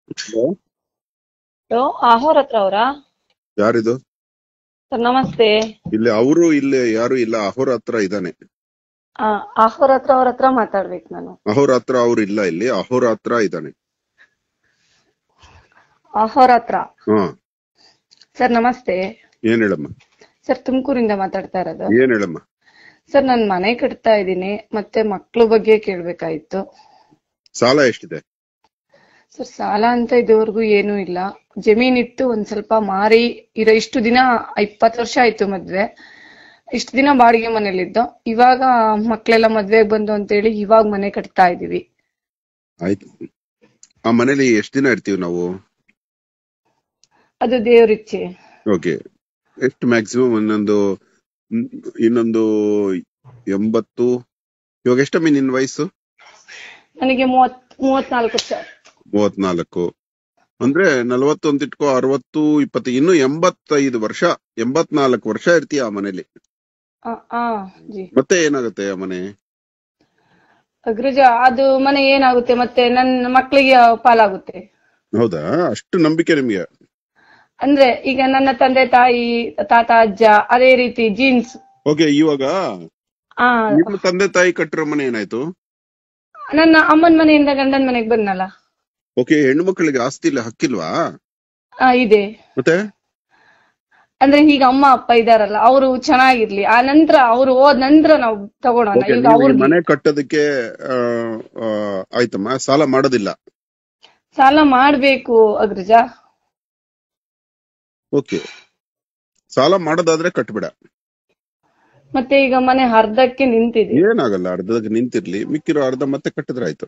Hello ಆಹೋರ್ ಹತ್ರ ಅವರಾ ಯಾರಿದು ಸರ್ ನಮಸ್ತೆ ಇಲ್ಲಿ ಅವರು ಇಲ್ಲಿ ಯಾರು ಇಲ್ಲ ಅಹೋರ ಹತ್ರ ಇದ್ದಾನೆ ಆ, ಆಹೋರ್ ಹತ್ರ ಅವ್ರ ಹತ್ರ ಮಾತಾಡ್ಬೇಕು ನಾನು ಅಹೋರ ಹತ್ರ ಅವ್ರು ಇಲ್ಲ ಇಲ್ಲಿ ಅಹೋರ ಹತ್ರ ಇದ್ದಾನೆ ಆಹೋರ್ ಹತ್ರ ಹಾ ಸರ್ ನಮಸ್ತೆ ಏನ್ ಹೇಳಮ್ಮ ಸರ್ ತುಮಕೂರಿಂದ ಮಾತಾಡ್ತಾ ಇರೋದು ಏನ್ ಹೇಳಮ್ಮ ಸರ್ ನಾನ್ ಮನೆ ಕಟ್ತಾ ಇದ್ದೀನಿ ಮತ್ತೆ ಮಕ್ಳು ಬಗ್ಗೆ ಕೇಳ್ಬೇಕಾಯ್ತು ಸಾಲ ಎಷ್ಟಿದೆ ಸರ್ ಸಾಲ ಅಂತ ಇದುವರೆಗೂ ಏನೂ ಇಲ್ಲ ಜಮೀನ್ ಇಟ್ಟು ಒಂದ್ ಸ್ವಲ್ಪ ಮಾರಿ ಇರೋ ಇಷ್ಟು ದಿನ ಇಪ್ಪತ್ತು ವರ್ಷ ಆಯ್ತು ಮದ್ವೆ ಇಷ್ಟು ದಿನ ಬಾಡಿಗೆ ಮನೇಲಿದ್ದು ಇವಾಗ ಮಕ್ಳೆಲ್ಲ ಮದ್ವೆಗ್ ಬಂದು ಅಂತೇಳಿ ಇವಾಗ ಮನೆ ಕಟ್ತಾ ಇದೀವಿ ಆಯ್ತು ಆ ಮನೇಲಿ ಎಷ್ಟ್ ದಿನ ಇರ್ತೀವಿ ನಾವು ಅದು ದೇವ್ರಿಚ್ಛೆ ಓಕೆ ಎಷ್ಟು ಮ್ಯಾಕ್ಸಿಮಮ್ ಒಂದೊಂದು ಹ್ಮ್, ಇನ್ನೊಂದು ಎಂಬತ್ತು ಇವಾಗ ಎಷ್ಟಮ್ಮಿ ನಿನ್ ವಯಸ್ಸು ನನಗೆ ಮೂವತ್ ಮೂವತ್ನಾಲ್ಕು ವರ್ಷ ಮೂವತ್ನಾಲ್ಕು ಅಂದ್ರೆ ನಲವತ್ತೊಂದ್ ಇಟ್ಕೋ ಅರವತ್ತು ಇಪ್ಪತ್ತು ಇನ್ನು ಎಂಬತ್ತೈದು ವರ್ಷ ಎಂಬತ್ನಾಲ್ಕು ವರ್ಷ ಇರ್ತೀಯ ಆ ಮನೇಲಿ ಆ, ಆ, ಜಿ ಮತ್ತೆ ಏನಾಗುತ್ತೆ ಆ ಮನೆ ಅಗ್ರಜ ಅದು ಮನೆ ಏನಾಗುತ್ತೆ ಮತ್ತೆ ನನ್ನ ಮಕ್ಕಳಿಗೆ ಪಾಲಾಗುತ್ತೆ ಹೌದಾ ಅಷ್ಟು ನಂಬಿಕೆ ನಿಮ್ಗೆ ಅಂದ್ರೆ ಈಗ ನನ್ನ ತಂದೆ ತಾಯಿ ತಾತ ಅಜ್ಜ ಅದೇ ರೀತಿ ಜೀನ್ಸ್ ಓಕೆ ಇವಾಗ ಆ ನಿಮ್ಮ ತಂದೆ ತಾಯಿ ಕಟ್ಟಿರೋ ಮನೆ ಏನಾಯ್ತು ನನ್ನ ಅಮ್ಮನ ಮನೆಯಿಂದ ಗಂಡನ ಮನೆಗೆ ಬಂದಲ್ಲ ಓಕೆ ಹೆಣ್ಣು ಮಕ್ಕಳಿಗೆ ಆಸ್ತಿ ಇಲ್ಲ ಹಕ್ಕಿಲ್ವಾ ಆ, ಇದೆ ಮತ್ತೆ ಅಂದ್ರೆ ಈಗ ಅಮ್ಮ ಅಪ್ಪ ಇದಾರಲ್ಲ ಅವರು ಚೆನ್ನಾಗಿರ್ಲಿ ಆ ನಂತರ ಅವ್ರು ಹೋದ ನಂತರ ನಾವು ತಗೊಳೋಣ ಓಕೆ ಈಗ ನೀವು ಈ ಅವ್ರಿಗೆ ಮನೆ ಕಟ್ಟೋದಕ್ಕೆ ಆ, ಆ, ಆಯ್ತಮ್ಮ ಸಾಲ ಮಾಡೋದಿಲ್ಲ ಸಾಲ ಮಾಡ್ಬೇಕು ಅಗ್ರಜ ಓಕೆ ಸಾಲ ಮಾಡೋದಾದ್ರೆ ಕಟ್ಬಿಡ ಮತ್ತೆ ಈಗ ಮನೆ ಅರ್ಧಕ್ಕೆ ನಿಂತಿದೆ ಏನಾಗಲ್ಲ ಅರ್ಧಕ್ಕೆ ನಿಂತಿರ್ಲಿ ಮಿಕ್ಕಿರೋ ಅರ್ಧ ಮತ್ತೆ ಕಟ್ಟಿದ್ರೆ ಆಯ್ತು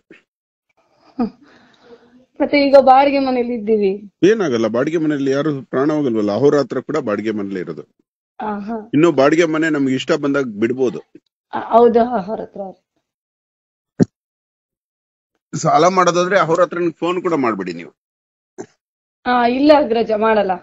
ಮತ್ತೆ ಈಗ ಬಾಡಿಗೆ ಮನೇಲಿ ಇದ್ದೀವಿ ಏನಾಗಲ್ಲ ಬಾಡಿಗೆ ಮನೆಯಲ್ಲಿ ಯಾರು ಪ್ರಾಣ ಹೋಗಲ್ವಲ್ಲ ಅವ್ರ ಹತ್ರ ಕೂಡ ಬಾಡಿಗೆ ಮನೇಲಿ ಇರೋದು ಆ, ಹ. ಇನ್ನು ಬಾಡಿಗೆ ಮನೆ ನಮ್ಗೆ ಇಷ್ಟ ಬಂದಾಗ ಬಿಡ್ಬೋದು ಆ, ಹೌದು ಅವ್ರ ಹತ್ರ ಸಾಲ ಮಾಡೋದಾದ್ರೆ ಅವ್ರ ಹತ್ರ ಫೋನ್ ಕೂಡ ಮಾಡ್ಬಿಡಿ ನೀವು ಆ ಇಲ್ಲ ಅಗ್ರಜ ಮಾಡಲ್ಲ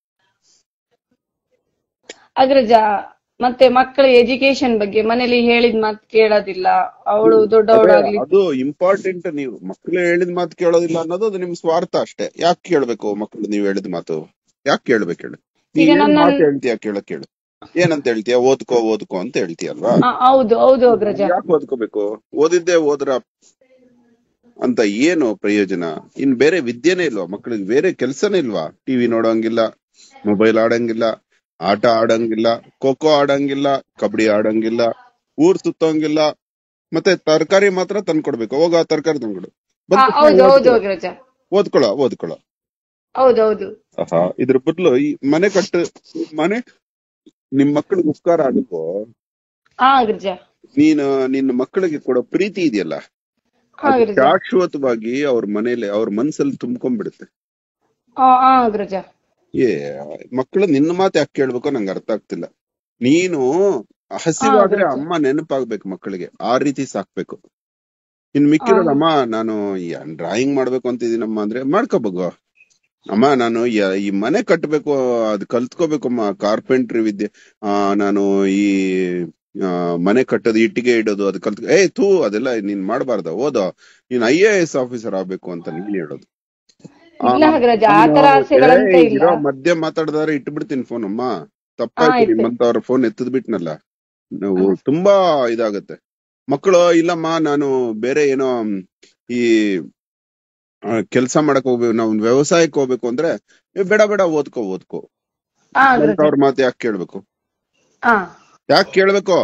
ಅಗ್ರಜ ಮತ್ತೆ ಮಕ್ಕಳ ಎಜುಕೇಶನ್ ಬಗ್ಗೆ ಮನೇಲಿ ಹೇಳಿದ ಮಾತು ಕೇಳೋದಿಲ್ಲ ಅವಳು ದೊಡ್ಡವಳಾಗ್ಲಿ ಅದು ಇಂಪಾರ್ಟೆಂಟ್ ನೀವು ಮಕ್ಳು ಹೇಳಿದ ಮಾತು ಕೇಳೋದಿಲ್ಲ ಅನ್ನೋದು ಅದು ನಿಮ್ ಸ್ವಾರ್ಥ ಅಷ್ಟೇ ಯಾಕೆ ಕೇಳ್ಬೇಕು ಮಕ್ಳು ನೀವು ಹೇಳಿದ ಮಾತು ಯಾಕೆ ಕೇಳ್ಬೇಕು ಹೇಳು ನೀ ಈಗ ಏನ್ ನನ್ನ- ಮಾತು ಹೇಳ್ತೀಯ ಕೇಳಕ್ ಕೇಳು ಏನಂತ ಹೇಳ್ತೀಯ ಓದ್ಕೋ ಓದ್ಕೋ ಅಂತ ಹೇಳ್ತೀಯಲ್ವಾ ಆ, ಹೌದು ಹೌದು ಅಗ್ರಜ ಯಾಕೆ ಓದ್ಕೋಬೇಕು ಓದಿದ್ದೇ ಓದ್ರ ಅಂತ ಏನು ಪ್ರಯೋಜನ ಇನ್ ಬೇರೆ ವಿದ್ಯೆನೇ ಇಲ್ವಾ ಮಕ್ಕಳಿಗೆ ಬೇರೆ ಕೆಲ್ಸನೇ ಇಲ್ವಾ ಟಿವಿ ನೋಡೋಂಗಿಲ್ಲ ಮೊಬೈಲ್ ಆಡಂಗಿಲ್ಲ ಆಟ ಆಡಂಗಿಲ್ಲ ಖೋಖೋ ಆಡಂಗಿಲ್ಲ ಕಬಡ್ಡಿ ಆಡಂಗಿಲ್ಲ ಊರ್ ಸುತ್ತೋಂಗಿಲ್ಲ ಮತ್ತೆ ತರಕಾರಿ ಮಾತ್ರ ತಂದ್ಕೊಡ್ಬೇಕು ಹೋಗ ತರಕಾರಿ ತಂದ್ಕೊಡು ಆ, ಹೌದು ಹೌದು ಅಗ್ರಜ ಓದ್ಕೊಳ ಓದ್ಕೊಳ ಹೌದು ಹೌದು ಆಹಾ ಇದ್ರ ಬದಲು ಈ ಮನೆ ಕಟ್ಟು ಮನೆ ನಿಮ್ ಮಕ್ಕಳಿಗೆ ಉಪಕಾರ ಆಗಕ್ಕೋ ಹಾ ಅಗ್ರಜ ನೀನು ನಿನ್ನ ಮಕ್ಕಳಿಗೆ ಕೊಡೋ ಪ್ರೀತಿ ಇದೆಯಲ್ಲ ಹಾ ಅದು ಅಗ್ರಜ ಶಾಶ್ವತವಾಗಿ ಅವ್ರ ಮನೇಲಿ ಅವ್ರ ಮನ್ಸಲ್ಲಿ ತುಂಬ್ಕೊಂಡ್ಬಿಡುತ್ತೆ ಆ, ಆ ಅಗ್ರಜ ಏ ಮಕ್ಕಳು ನಿನ್ನ ಮಾತು ಯಾಕೆ ಕೇಳ್ಬೇಕೋ ನಂಗೆ ಅರ್ಥ ಆಗ್ತಿಲ್ಲ ನೀನು ಹಸಿವಾದ್ರೆ ಹೌದು. ಅಮ್ಮ ನೆನಪಾಗ್ಬೇಕು ಮಕ್ಕಳಿಗೆ ಆ ರೀತಿ ಸಾಕ್ಬೇಕು ಇನ್ ಮಿಕ್ಕಿರೋದಮ್ಮ ನಾನು ಡ್ರಾಯಿಂಗ್ ಮಾಡ್ಬೇಕು ಅಂತಿದ್ದೀನಮ್ಮ ಅಂದ್ರೆ ಮಾಡ್ಕೋಬೇಕು ಅಮ್ಮ ನಾನು ಯ- ಈ ಮನೆ ಕಟ್ಟಬೇಕು ಅದ್ ಕಲ್ತ್ಕೋಬೇಕಮ್ಮ ಕಾರ್ಪೆಂಟ್ರಿ ವಿದ್ಯೆ ಆ ನಾನು ಈ ಆ, ಮನೆ ಕಟ್ಟೋದು ಇಟ್ಟಿಗೆ ಇಡೋದು ಅದು ಕಲ್ತ್ ಏ ಥೂ ಅದೆಲ್ಲ ನೀನ್ ಮಾಡಬಾರ್ದ ಓದೋ ನೀನ್ ಐ ಎ ಎಸ್ ಆಫೀಸರ್ ಆಗ್ಬೇಕು ಅಂತ ನೀನ್ ಹೇಳೋದು ಆ, ಇಲ್ಲ ಅಗ್ರಜ ಆ ತರ ನಾನು, ಆಸೆಗಳಂತ ಏ, ಇಲ್ಲ ಇರೋ ಮಧ್ಯ ಮಾತಾಡಿದಾರೆ ಇಟ್ಬಿಡ್ತೀನಿ ಫೋನ್ ಅಮ್ಮ ತಪ್ಪಾಯ್ತು ಆಯ್ತು. ನಿಮ್ಮಂತವ್ರ ಫೋನ್ ಎತ್ತದ್ ಬಿಟ್ನಲ್ಲ ನಾವು ತುಂಬಾ ಇದಾಗತ್ತೆ ಮಕ್ಕಳು ಇಲ್ಲಮ್ಮ ನಾನು ಬೇರೆ ಏನೋ ಮ್, ಈ ಕೆಲಸ ಮಾಡಕ್ ಹೋಗ್ಬೇಕು ನಾವು ವ್ಯವಸಾಯಕ್ಕೆ ಹೋಗ್ಬೇಕು ಅಂದ್ರೆ ಏ, ಬೇಡ ಬೇಡ ಓದ್ಕೋ ಓದ್ಕೋ ಹಾ ಅಗ್ರಜ ಅವ್ರ ಮಾತು ಯಾಕೆ ಕೇಳ್ಬೇಕು ಹಾ ಯಾಕೆ ಕೇಳ್ಬೇಕು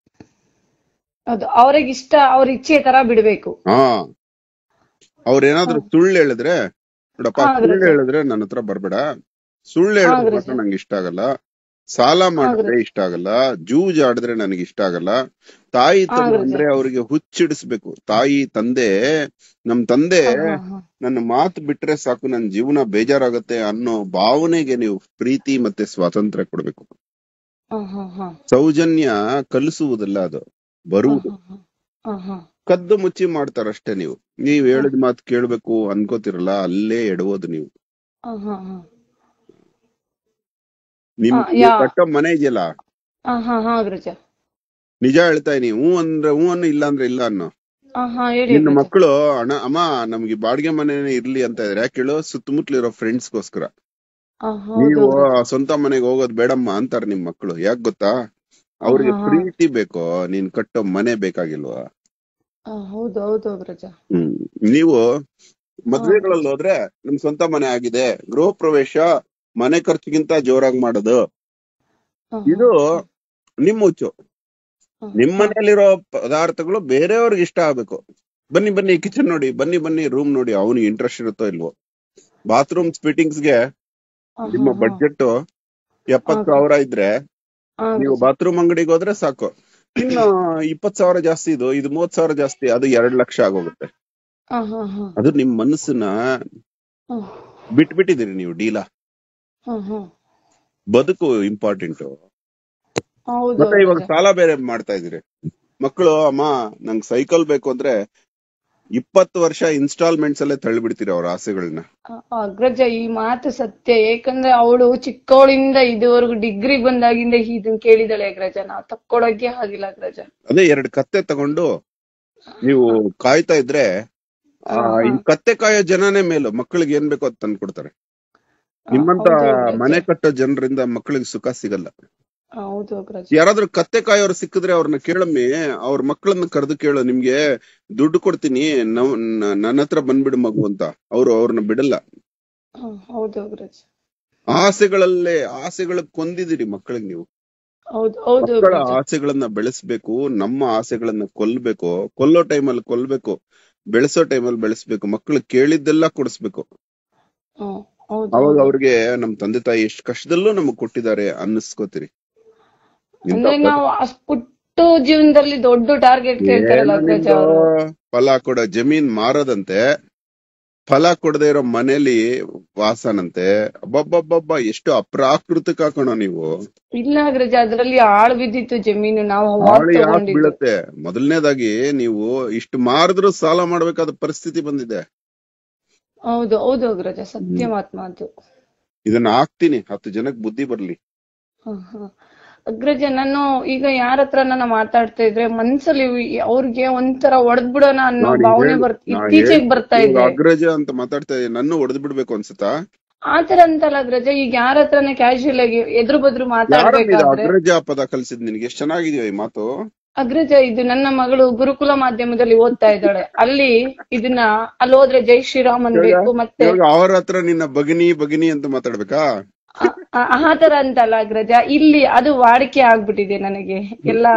ಹೌದು ಅವ್ರಿಗೆ ಇಷ್ಟ ಅವ್ರ ಇಚ್ಛೆ ತರ ಬಿಡ್ಬೇಕು ಹಾ ಅವ್ರೇನಾದ್ರೂ ಸುಳ್ಳು ಹೇಳಿದ್ರೆ ನೋಡಪ್ಪ ಹಾ, ಸುಳ್ಳು ಅಗ್ರಜ. ಹೇಳಿದ್ರೆ ನನ್ನ ಹತ್ರ ಬರ್ಬೇಡ ಸುಳ್ಳು ಹಾ, ಹೇಳಿದ್ರೆ ಅಗ್ರಜ. ಮಾತ್ರ ನಂಗೆ ಇಷ್ಟ ಆಗಲ್ಲ ಸಾಲ ಮಾಡಿದ್ರೆ ಇಷ್ಟ ಆಗಲ್ಲ ಜೂಜ್ ಆಡಿದ್ರೆ ನನಗೆ ಇಷ್ಟ ಆಗಲ್ಲ ತಾಯಿ ಹಾ, ತಂದೆ ಅಗ್ರಜ. ಅಂದ್ರೆ ಅವರಿಗೆ ಹುಚ್ಚಿಡಿಸ್ಬೇಕು ತಾಯಿ ತಂದೆ ನಮ್ ತಂದೆ ಹಾ, ಹಾ, ನನ್ನ ಮಾತು ಬಿಟ್ರೆ ಸಾಕು ನನ್ನ ಜೀವನ ಬೇಜಾರಾಗತ್ತೆ ಅನ್ನೋ ಭಾವನೆಗೆ ನೀವು ಪ್ರೀತಿ ಮತ್ತೆ ಸ್ವಾತಂತ್ರ್ಯ ಕೊಡ್ಬೇಕು ಹಾ, ಹಾ, ಹಾ, ಸೌಜನ್ಯ ಕಲಿಸುವುದಲ್ಲ ಅದು ಬರುವುದು ಹಾ, ಹಾ, ಹಾ. ಕದ್ದು ಮುಚ್ಚಿ ಮಾಡ್ತಾರಷ್ಟೇ ನೀವು ನೀವ್ ಹೇಳಿದ ಮಾತು ಕೇಳ್ಬೇಕು ಅನ್ಕೋತಿರಲ್ಲ ಅಲ್ಲೇ ಎಡವೋದು ನೀವು ಹಾ, ಹಾ, ಹಾ. ನಿಮ್ ಹಾ, ನೀವ್ ಯಾ- ಕಟ್ಟೋ ಮನೆ ಇದೆಯಲ್ಲ ಹಾ, ಹಾ, ಹಾ, ಅಗ್ರಜ ನಿಜ ಹೇಳ್ತಾ ಇದೀನಿ ಹ್ಞೂ ಅಂದ್ರೆ ಹ್ಞೂ ಅನ್ನು ಇಲ್ಲ ಅಂದ್ರೆ ಇಲ್ಲ ಅನ್ನೋ ಹಾ ಹಾ ಹೇಳಿ ನಿನ್ನ ಅಗ್ರಜ ಮಕ್ಕಳು ಅಣ್ಣ ಅಮ್ಮ ನಮ್ಗೆ ಈ ಬಾಡಿಗೆ ಮನೆನೇ ಇರ್ಲಿ ಅಂತ ಇದ್ರೆ ಯಾಕೆ ಹೇಳು ಸುತ್ತಮುತ್ತಲಿರೋ ಫ್ರೆಂಡ್ಸ್ಗೋಸ್ಕರ ಹಾ ಹೌದು ನೀವು ಅಗ್ರಜ ಆ ಸ್ವಂತ ಮನೆಗೆ ಹೋಗೋದ್ ಬೇಡಮ್ಮ ಅಂತಾರೆ ನಿಮ್ ಮಕ್ಕಳು ಯಾಕ್ ಗೊತ್ತಾ ಅವ್ರಿಗೆ ಹಾ, ಹಾ. ಪ್ರೀತಿ ಬೇಕೋ ನೀನ್ ಕಟ್ಟೋ ಮನೆ ಬೇಕಾಗಿಲ್ವಾ ಹಾ ಹೌದು ಹೌದು ಅಗ್ರಜ ಹ್ಮ್ ನೀವು ಮದ್ವೆಗಳಲ್ಲಿ ಹೋದ್ರೆ ನಮ್ ಸ್ವಂತ ಮನೆ ಆಗಿದೆ ಗೃಹ ಪ್ರವೇಶ ಮನೆ ಖರ್ಚಿಗಿಂತ ಜೋರಾಗಿ ಮಾಡೋದು ಹಾ, ಇದು ಹಾ, ನಿಮ್ ಹುಚ್ಚು ಹಾ, ನಿಮ್ ಹಾ. ಮನೆಯಲ್ಲಿರೋ ಪದಾರ್ಥಗಳು ಬೇರೆಯವ್ರಿಗೆ ಇಷ್ಟ ಆಗ್ಬೇಕು ಬನ್ನಿ ಬನ್ನಿ ಕಿಚನ್ ನೋಡಿ ಬನ್ನಿ ಬನ್ನಿ ರೂಮ್ ನೋಡಿ ಅವನಿಗೆ ಇಂಟ್ರೆಸ್ಟ್ ಇರುತ್ತೋ ಇಲ್ವೋ ಬಾತ್ರೂಮ್ ಫಿಟ್ಟಿಂಗ್ಸ್ ಗೆ ಹಾ, ನಿಮ್ಮ ಹಾ, ಬಡ್ಜೆಟ್ ಎಪ್ಪತ್ ಹೌದು. ಸಾವಿರ ಇದ್ರೆ ಹಾ, ನೀವು ಅಗ್ರಜ. ಬಾತ್ರೂಮ್ ಅಂಗಡಿಗೆ ಹೋದ್ರೆ ಸಾಕು ಇನ್ನು ಇಪ್ಪತ್ ಸಾವಿರ ಜಾಸ್ತಿ ಇದು ಇದು ಮೂವತ್ ಸಾವಿರ ಜಾಸ್ತಿ ಅದು ಎರಡ್ ಲಕ್ಷ ಆಗೋಗುತ್ತೆ ಹಾ, ಹಾ, ಹಾ. ಅದು ನಿಮ್ ಮನಸ್ಸನ್ನ ಹಾ, ಬಿಟ್ಬಿಟ್ಟಿದ್ದೀರಿ ನೀವು ಡೀಲ ಹಾ, ಹಾ. ಬದುಕು ಇಂಪಾರ್ಟೆಂಟ್ ಹೌದು ಮತ್ತೆ ಇವಾಗ ಅಗ್ರಜ. ಸಾಲ ಬೇರೆ ಮಾಡ್ತಾ ಇದೀರಿ ಮಕ್ಕಳು ಅಮ್ಮ ನಂಗ್ ಸೈಕಲ್ ಬೇಕು ಅಂದ್ರೆ ಇಪ್ಪತ್ತು ವರ್ಷ ಇನ್ಸ್ಟಾಲ್ಮೆಂಟ್ಸ್ ಅಲ್ಲೇ ತಳ್ಳಿಬಿಡ್ತೀರಿ ಅವ್ರ ಆಸೆಗಳನ್ನ ಆ- ಅಗ್ರಜ ಈ ಮಾತು ಸತ್ಯ ಏಕಂದ್ರೆ ಅವಳು ಚಿಕ್ಕವಳಿಂದ ಇದುವರೆಗೂ ಡಿಗ್ರಿ ಬಂದಾಗಿಂದ ಇದನ್ ಕೇಳಿದಾಳೆ ಅಗ್ರಜ ನಾವ್ ತಕ್ಕೊಳಕ್ಕೆ ಆಗಿಲ್ಲ ಅಗ್ರಜ ಅದೇ ಎರಡು ಕತ್ತೆ ತಗೊಂಡು ನೀವು ಕಾಯ್ತಾ ಇದ್ರೆ ಆ, ಹಾ, ಹಾ. ಈ ಕತ್ತೆ ಕಾಯೋ ಜನನೇ ಮೇಲು ಮಕ್ಕಳಿಗೆ ಏನ್ ಬೇಕೋ ಅದ್ ತಂದ್ಕೊಡ್ತಾರೆ ಆ, ನಿಮ್ಮಂತ ಹೌದು ಅಗ್ರಜ. ಮನೆ ಕಟ್ಟೋ ಜನರಿಂದ ಮಕ್ಕಳಿಗೆ ಸುಖ ಸಿಗಲ್ಲ ಹೌದು ಅಗ್ರಜ ಯಾರಾದ್ರೂ ಕತ್ತೆ ಕಾಯೋರು ಸಿಕ್ಕಿದ್ರೆ ಅವ್ರನ್ನ ಕೇಳಮ್ಮಿ ಅವ್ರ ಮಕ್ಕಳನ್ನ ಕರೆದು ಕೇಳು ನಿಮ್ಗೆ ದುಡ್ಡು ಕೊಡ್ತೀನಿ ನವ್ ನ- ನನ್ನ ಹತ್ರ ಬಂದ್ಬಿಡು ಮಗು ಅಂತ ಅವ್ರು ಅವ್ರನ್ನ ಬಿಡಲ್ಲ ಹಾ, ಹೌದು ಅಗ್ರಜ ಆಸೆಗಳಲ್ಲೇ ಆಸೆಗಳ ಕೊಂದಿದಿರಿ ಮಕ್ಕಳಿಗೆ ನೀವು ಹೌದು ಹೌದು ಮಕ್ಕಳ ಅಗ್ರಜ ಆಸೆಗಳನ್ನ ಬೆಳೆಸ್ಬೇಕು ನಮ್ಮ ಆಸೆಗಳನ್ನ ಕೊಲ್ಬೇಕು ಕೊಲ್ಲೋ ಟೈಮಲ್ಲಿ ಕೊಲ್ಬೇಕು ಬೆಳೆಸೋ ಟೈಮಲ್ಲಿ ಬೆಳೆಸ್ಬೇಕು ಮಕ್ಕಳು ಕೇಳಿದ್ದೆಲ್ಲ ಕೊಡಿಸ್ಬೇಕು ಹ್ಮ್, ಹೌದು ಅವಾಗ ಹೌದು. ಅವ್ರಿಗೆ ನಮ್ ತಂದೆ ತಾಯಿ ಎಷ್ಟು ಕಷ್ಟದಲ್ಲೂ ನಮಗ್ ಕೊಟ್ಟಿದ್ದಾರೆ ಅನ್ನಿಸ್ಕೋತೀರಿ ಇಂಥ ಅಂದ್ರೆ ನಾವು ಅಷ್ಟ್ ಪುಟ್ಟು ಜೀವನದಲ್ಲಿ ದೊಡ್ಡ ಟಾರ್ಗೆಟ್ ಕೇಳ್ತಾರಲ್ಲ ಏನು ಅಗ್ರಜ ನಿಂದು ಅವರು ಫಲ ಕೊಡ ಜಮೀನ್ ಮಾರದಂತೆ ಫಲ ಕೊಡದೆ ಇರೋ ಮನೇಲಿ ವಾಸನಂತೆ ಅಬ್ಬಬ್ಬಬ್ಬಬ್ಬ ಎಷ್ಟು ಅಪ್ರಾಕೃತಿಕ ಕಣೋ ನೀವು ಇಲ್ಲ ಅಗ್ರಜ ಅದ್ರಲ್ಲಿ ಆಳ್ ಬಿದ್ದಿತ್ತು ಜಮೀನು ನಾವು ಅವಾಗ ಆಳು ಯಾಕೆ ತಗೊಂಡಿದ್ದು ಬೀಳುತ್ತೆ ಮೊದಲನೇದಾಗಿ ನೀವು ಇಷ್ಟು ಮಾರಿದ್ರು ಸಾಲ ಮಾಡ್ಬೇಕಾದ ಪರಿಸ್ಥಿತಿ ಬಂದಿದೆ ಹೌದು ಹೌದು ಅಗ್ರಜ ಸತ್ಯ ಮಾತ್ ಮಾತು ಇದನ್ನ ಹಾಕ್ತೀನಿ ಹತ್ತು ಜನಕ್ಕೆ ಬುದ್ಧಿ ಬರ್ಲಿ ಹ, ಹ. ಅಗ್ರಜ ನಾನು ಈಗ ಯಾರ ಹತ್ರ ನಾನು ಮಾತಾಡ್ತಾ ಇದ್ರೆ ಮನ್ಸಲ್ಲಿ ಈ- ಅವ್ರಿಗೆ ಒಂಥರ ಹೊಡೆದ್ ಬಿಡೋಣ ಅನ್ನೋ ನಾನ್ ಭಾವನೆ ಹೇಳ್- ಬರ್ತ ನಾನ್ ಇತ್ತೀಚೆಗೆ ಹೇಳ್- ಬರ್ತಾ ಇವಾಗ ಇದೆ ಅಗ್ರಜ ಅಂತ ಮಾತಾಡ್ತಾ ಇದ್ದೀನಿ ನನ್ನ ಹೊಡೆದ್ ಬಿಡ್ಬೇಕು ಅನ್ಸುತ್ತಾ ಆತರ ಅಂತಲ್ಲ ಅಗ್ರಜ ಈಗ ಯಾರ ಹತ್ರನೇ ಕ್ಯಾಶುಯಲ್ ಆಗಿ ಎದುರು ಬದ್ರು ಯಾರು ಮಾತಾಡ್ಬೇಕಾದ್ರೆ ಅಗ್ರಜ ಪದ ಕಲ್ಸಿದ್ ನಿನ್ಗೆ ಎಷ್ಟ್ ಚೆನ್ನಾಗಿದೆಯೋ ಈ ಮಾತು ಅಗ್ರಜ ಇದು ನನ್ನ ಮಗಳು ಗುರುಕುಲ ಮಾಧ್ಯಮದಲ್ಲಿ ಓದ್ತಾ ಇದ್ದಾಳೆ ಅಲ್ಲಿ ಇದನ್ನ ಅಲ್ಲಿ ಹೋದ್ರೆ ಜೈ ಶ್ರೀರಾಮ್ ಅನ್ಬೇಕು ಮತ್ತೆ ಇವಾಗ ಅವ್ರ ಹತ್ರ ನಿನ್ನ ಭಗಿನಿ ಭಗಿನಿ ಅಂತ ಮಾತಾಡ್ಬೇಕಾ ಆ- ಆ- ಆ ತರ ಅಂತಲ್ಲ ಅಗ್ರಜ ಇಲ್ಲಿ ಅದು ವಾಡಿಕೆ ಆಗ್ಬಿಟ್ಟಿದೆ ನನಗೆ ಎಲ್ಲ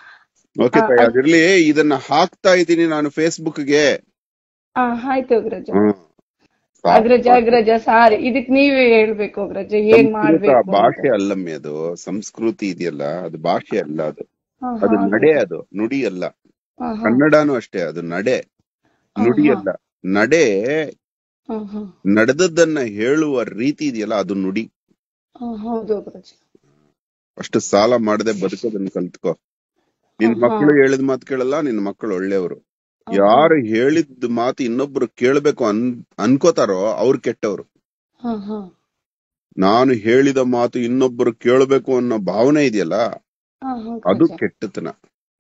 ಓಕೆ ತಾಯಿ ಅದಿರ್ಲಿ ಇದನ್ನ ಹಾಕ್ತಾ ಇದ್ದೀನಿ ನಾನು ಫೇಸ್ಬುಕ್ ಗೆ ಆ, ಆಯ್ತು ಅಗ್ರಜ ಹ್ಮ್. ಅಗ್ರಜ ಅಗ್ರಜ ಸಾರಿ ಇದಕ್ ನೀವೇ ಹೇಳ್ಬೇಕು ಅಗ್ರಜ ಏನ್ ಸಂಸ್ಕೃತ ಮಾಡ್ಬೇಕು ಅಂತ. ಭಾಷೆ ಅಲ್ಲಮ್ಮಿ ಅದು ಸಂಸ್ಕೃತಿ ಇದೆಯಲ್ಲ ಅದು ಭಾಷೆ ಅಲ್ಲ ಅದು ಹಾ, ಅದು ಹಾ, ನಡೆ ಅದು ನುಡಿ ಅಲ್ಲ ಹಾ, ಹಾ, ಕನ್ನಡನೂ ಅಷ್ಟೇ ಅದು ನಡೆ ಹಾ, ನುಡಿ ಹಾ, ಅಲ್ಲ ನಡೆ ಹಾ, ಹಾ, ನಡೆದದ್ದನ್ನ ಹೇಳುವ ರೀತಿ ಇದೆಯಲ್ಲ ಅದು ನುಡಿ ಹಾ, ಹೌದು ಅಗ್ರಜ ಅಷ್ಟು ಸಾಲ ಮಾಡದೆ ಬದುಕೋದನ್ನ ಕಲ್ತ್ಕೋ ನಿನ್ ಹಾ, ಮಕ್ಕಳು ಹಾ. ಹೇಳಿದ ಮಾತು ಕೇಳಲ್ಲ ನಿನ್ ಮಕ್ಕಳು ಒಳ್ಳೆಯವರು ಹಾ, ಯಾರು ಹೇಳಿದ ಮಾತು ಇನ್ನೊಬ್ರು ಕೇಳ್ಬೇಕು ಅನ್ ಅನ್ಕೋತಾರೋ ಅವ್ರು ಕೆಟ್ಟವ್ರು ಹಾ, ಹಾ, ನಾನು ಹೇಳಿದ ಮಾತು ಇನ್ನೊಬ್ರು ಕೇಳ್ಬೇಕು ಅನ್ನೋ ಭಾವನೆ ಇದೆಯಲ್ಲ ಹಾ, ಹಾ, ಅದು ಅಗ್ರಜ. ಕೆಟ್ಟತನ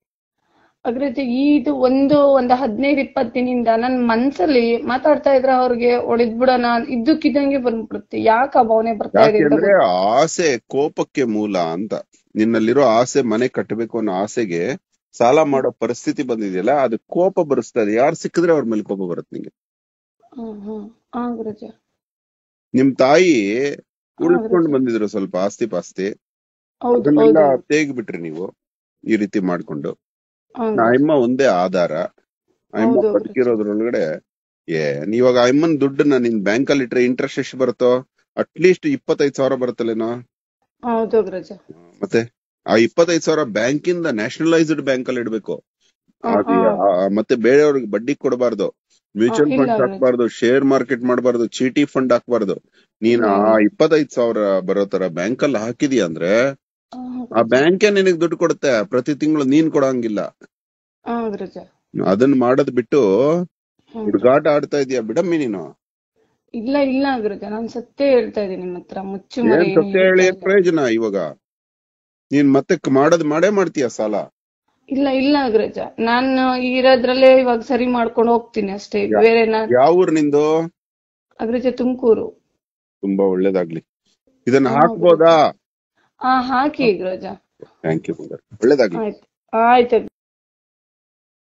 ಅಗ್ರಜ ಇದು ಒಂದು ಒಂದು ಹದಿನೈದು ಇಪ್ಪತ್ತು ದಿನದಿಂದ ನನ್ ಮನ್ಸಲ್ಲಿ ಮಾತಾಡ್ತಾ ಇದ್ರೆ ಅವ್ರಿಗೆ ಹೊಡೆದ್ ಬಿಡೋಣ ಇದ್ದಕ್ಕಿದ್ದಂಗೆ ಬಂದ್ಬಿಡುತ್ತೆ ಯಾಕೆ ಆ ಭಾವನೆ ಬರ್ತಾ ಇದೆ ಅಂತ ಯಾಕೆಂದ್ರೆ ಆಸೆ ಕೋಪಕ್ಕೆ ಮೂಲ ಅಂತ ನಿನ್ನಲ್ಲಿರೋ ಆಸೆ ಮನೆ ಕಟ್ಟಬೇಕು ಅನ್ನೋ ಆಸೆಗೆ ಸಾಲ ಮಾಡೋ ಪರಿಸ್ಥಿತಿ ಬಂದಿದೆಯಲ್ಲ ಅದು ಕೋಪ ಬರಿಸ್ತದೆ ಯಾರು ಸಿಕ್ಕಿದ್ರೆ ಅವ್ರ ಮೇಲೆ ಕೋಪ ಬರುತ್ತೆ ನಿಂಗೆ ಹ್ಮ್ ಹ್ಮ್ ಹಾ ಅಗ್ರಜ ನಿಮ್ ತಾಯಿ ಉಳಿಸ್ಕೊಂಡು ಅಗ್ರಜ. ಬಂದಿದ್ರು ಸ್ವಲ್ಪ ಆಸ್ತಿ ಪಾಸ್ತಿ ಹೌದು ಅದನ್ನೆಲ್ಲ ಹೌದು ತೇಗ್ಬಿಟ್ರಿ ನೀವು ಈ ರೀತಿ ಮಾಡ್ಕೊಂಡು ಹಾ, ನಾ ಅಮ್ಮ ಒಂದೇ ಆಧಾರ ಆ ಅಮ್ಮ ಹೌದು, ಬದುಕಿರೋದ್ರೊಳಗಡೆ ಏ ಇವಾಗ ಆ ಅಮ್ಮನ್ ದುಡ್ಡನ್ನ ನಿನ್ ಬ್ಯಾಂಕ್ ಅಲ್ಲಿ ಇಟ್ರೆ ಇಂಟ್ರೆಸ್ಟ್ ಎಷ್ಟು ಬರುತ್ತೋ ಅಟ್ಲೀಸ್ಟ್ ಇಪ್ಪತ್ತೈದು ಸಾವಿರ ಬರುತ್ತಲ್ಲೇನೋ ಹೌದು ಅಗ್ರಜ ಮತ್ತೆ ಆ ಇಪ್ಪತ್ತೈದು ಸಾವಿರ ಬ್ಯಾಂಕಿಂದ ನ್ಯಾಷನಲೈಸ್ಡ್ ಬ್ಯಾಂಕ್ ಅಲ್ಲಿ ಇಡ್ಬೇಕು ಹಾ, ಅದು ಹಾ. ಆ- ಮತ್ತೆ ಬೇರೆಯವ್ರಿಗೆ ಬಡ್ಡಿ ಕೊಡಬಾರ್ದು ಮ್ಯೂಚುವಲ್ ಇಲ್ಲ, ಫಂಡ್ ಇಲ್ಲ. ಹಾಕ್ಬಾರ್ದು ಶೇರ್ ಮಾರ್ಕೆಟ್ ಮಾಡಬಾರ್ದು ಚೀಟಿ ಫಂಡ್ ಹಾಕ್ಬಾರ್ದು ನೀನ್ ಆ ಇಲ್ಲ, ಇಪ್ಪತ್ತೈದು ಸಾವಿರ ಬರೋ ತರ ಬ್ಯಾಂಕ್ ಅಲ್ಲಿ ಹಾಕಿದೀಯ ಅಂದ್ರೆ ಹಾ, ಆ ಬ್ಯಾಂಕೇ ನಿನಗ್ ದುಡ್ಡು ಕೊಡುತ್ತೆ ಪ್ರತಿ ತಿಂಗಳು ನೀನ್ ಕೊಡಂಗಿಲ್ಲ ಹಾ, ಅಗ್ರಜ ಅದನ್ನ ಮಾಡೋದ್ ಬಿಟ್ಟು ಹ್ಮ್. ಹುಡುಗಾಟ ಆಡ್ತಾ ಇದೀಯ ಬಿಡಮ್ಮಿ ನೀನು ಇಲ್ಲ ಇಲ್ಲ ಅಗ್ರಜ ನಾನ್ ಸತ್ಯ ಹೇಳ್ತಾ ಇದ್ದೀನಿ ನಿಮ್ಮ ಹತ್ರ ಮುಚ್ಚು ಏನ್ ಮರೆ ಏನು ಸತ್ಯ ಹೇಳಿ ಹೇಳ್ತಾ ಏನ್ ಇಲ್ಲ. ಪ್ರಯೋಜನ ಇವಾಗ ನೀನ್ ಮತ್ತೆ ಕ- ಮಾಡೋದ್ ಮಾಡೇ ಮಾಡ್ತೀಯ ಸಾಲ ಇಲ್ಲ ಇಲ್ಲ ಅಗ್ರಜ ನಾನು ಇರೋದ್ರಲ್ಲೇ ಇವಾಗ ಸರಿ ಮಾಡ್ಕೊಂಡು ಹೋಗ್ತೀನಿ ಅಷ್ಟೇ ಬೇರೆ ನಾನ್ ಯಾವ ಊರ್ ನಿಂದು ಅಗ್ರಜ ತುಮಕೂರು ತುಂಬಾ ಒಳ್ಳೇದಾಗ್ಲಿ ಇದನ್ನ ಹಾಕ್ಬೋದಾ ಹಾ ಹಾಕಿ ಅಗ್ರಜ ಥ್ಯಾಂಕ್ ಯು ಒಳ್ಳೇದಾಗ್ಲಿ ಆಯ್ತು ಆಯ್ತು